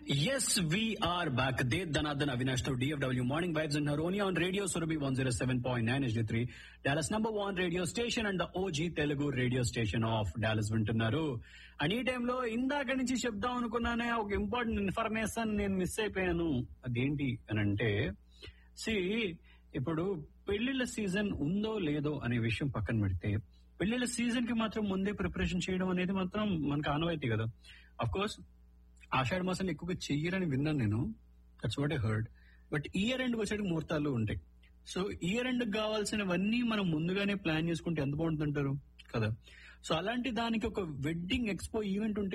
Yes, we are back. Dev Dhanadhan Avinash to DFW Morning Vibes in Haroni on Radio Surabhi 107.9 HD3, Dallas number one radio station and the OG Telugu radio station of Dallas వింటున్నారు and ఈ టైంలో ఇందాక నుంచి చెప్దాం అనుకున్నానే ఒక important information నేను miss అయిపోయాను అదేంటి అని అంటే సి ఇప్పుడు పెళ్లిళ్ళ సీజన్ ఉందో లేదో అనే విషయం పక్కన పెడితే పెళ్లిళ్ళ సీజన్ కి మాత్రం ముందే ప్రిపరేషన్ చేయడం అనేది మాత్రం మనకు ఆనవాయితీ కదా అఫ్ కోర్స్ ఆషాఢ మాసం ఎక్కువగా చెయ్యరని విన్నాను నేను that's what I heard but year end వచ్చేటికి ముహూర్తాలు ఉంటాయి సో ఇయర్ ఎండ్ కావాల్సినవన్నీ మనం ముందుగానే ప్లాన్ చేసుకుంటే ఎంత బాగుంటుంటారు కదా సో అలాంటి దానికి ఒక వెడ్డింగ్ ఎక్స్పో ఈవెంట్ ఉంటే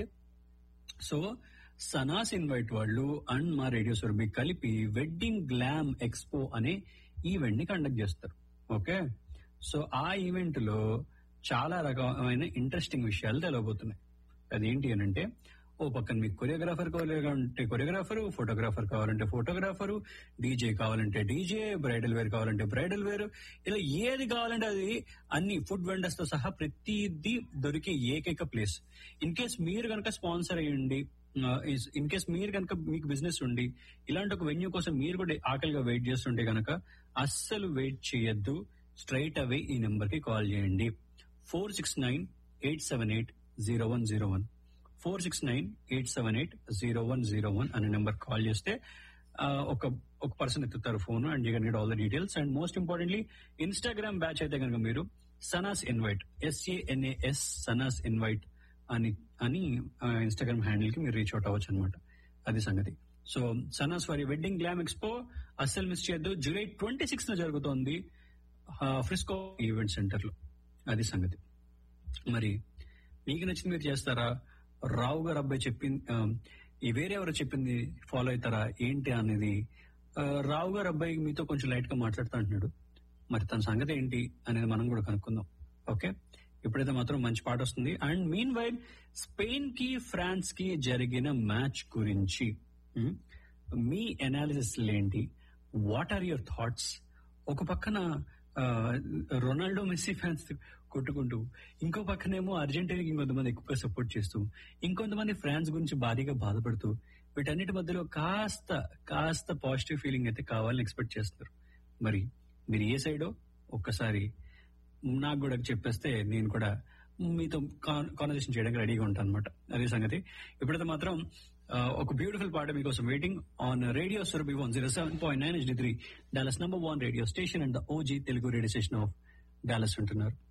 సో సనాస్ ఇన్వైట్ వాళ్ళు అండ్ మా రేడియో సురభి కలిపి వెడ్డింగ్ గ్లామ్ ఎక్స్పో అనే ఈవెంట్ ని కండక్ట్ చేస్తారు ఓకే సో ఆ ఈవెంట్ లో చాలా రకమైన ఇంట్రెస్టింగ్ విషయాలు తెలవబోతున్నాయి అదేంటి అని అంటే ఓ పక్కన మీకు కొరియోగ్రాఫర్ కావాలంటే కొరియోగ్రాఫర్ ఫోటోగ్రాఫర్ కావాలంటే ఫోటోగ్రాఫర్ డీజే కావాలంటే డీజే బ్రైడల్ వేర్ కావాలంటే బ్రైడల్ వేర్ ఇలా ఏది కావాలంటే అది అన్ని ఫుడ్ వెండర్స్ తో సహా ప్రతిదీ దొరికే ఏకైక ప్లేస్ ఇన్ కేస్ మీరు కనుక స్పాన్సర్ అయ్యండి ఇన్ కేస్ మీరు కనుక మీకు బిజినెస్ ఉండి ఇలాంటి ఒక వెన్యూ కోసం మీరు కూడా ఆకలిగా వెయిట్ చేస్తుంటే కనుక అస్సలు వెయిట్ చేయొద్దు స్ట్రైట్ అవే ఈ నెంబర్ కి కాల్ చేయండి four six nine eight seven eight zero one zero one four six nine eight seven eight zero one zero one అనే నెంబర్ కాల్ చేస్తే ఆ, ఒక ఒక పర్సన్ ఎత్తుతారు phone and you can get all the details and most importantly Instagram batch అయితే కనుక మీరు Sanas invite S A N A S Sanas invite అని అని ఇన్స్టాగ్రామ్ హ్యాండిల్ కి మీరు రీచ్ అవుట్ అవ్వచ్చు అనమాట అది సంగతి సో సనాస్ వారి వెడ్డింగ్ గ్లామ్ ఎక్స్పో అస్సలు మిస్ చేయొద్దు జూలై ట్వంటీ సిక్స్ జరుగుతోంది ఫ్రిస్కో ఈవెంట్ సెంటర్ లో అది సంగతి మరి మీకు నచ్చింది మీరు చేస్తారా రావు గారు అబ్బాయి చెప్పింది ఆ, ఈ వేరే ఎవరో చెప్పింది ఫాలో అవుతారా ఏంటి అనేది ఆ, రావు గారు అబ్బాయి మీతో కొంచెం లైట్ గా మాట్లాడుతూ అంటున్నాడు మరి తన సంగతి ఏంటి అనేది మనం కూడా కనుక్కుందాం ఓకే ఇప్పుడైతే మాత్రం మంచి పాట వస్తుంది అండ్ మీన్ వైల్ స్పెయిన్ కి ఫ్రాన్స్ కి జరిగిన మ్యాచ్ గురించి ఉమ్, మీ అనాలిసిస్ ఏంటి వాట్ ఆర్ యువర్ థాట్స్ ఒక పక్కన ఆ, రొనాల్డో మెస్సీ ఫ్యాన్స్ కొట్టుకుంటూ ఇంకో పక్కనేమో అర్జెంటీనాకి ఇంకొంతమంది ఎక్కువగా సపోర్ట్ చేస్తూ ఇంకొంతమంది ఫ్రాన్స్ గురించి భారీగా బాధపడుతూ వీటన్నిటి మధ్యలో కాస్త కాస్త పాజిటివ్ ఫీలింగ్ అయితే కావాలని ఎక్స్పెక్ట్ చేస్తున్నారు మరి మీరు ఏ సైడో ఒక్కసారి నాకు కూడా చెప్పేస్తే నేను కూడా మీతో కాన్వర్సేషన్ చేయడానికి రెడీగా ఉంటాను అనమాట అదే సంగతి ఇప్పుడైతే మాత్రం ఆ, ఒక బ్యూటిఫుల్ పాట మీకోసం waiting on radio Surabhi one zero seven point nine H three Dallas number one radio station and the OG Telugu radio station of Dallas ఉంటున్నారు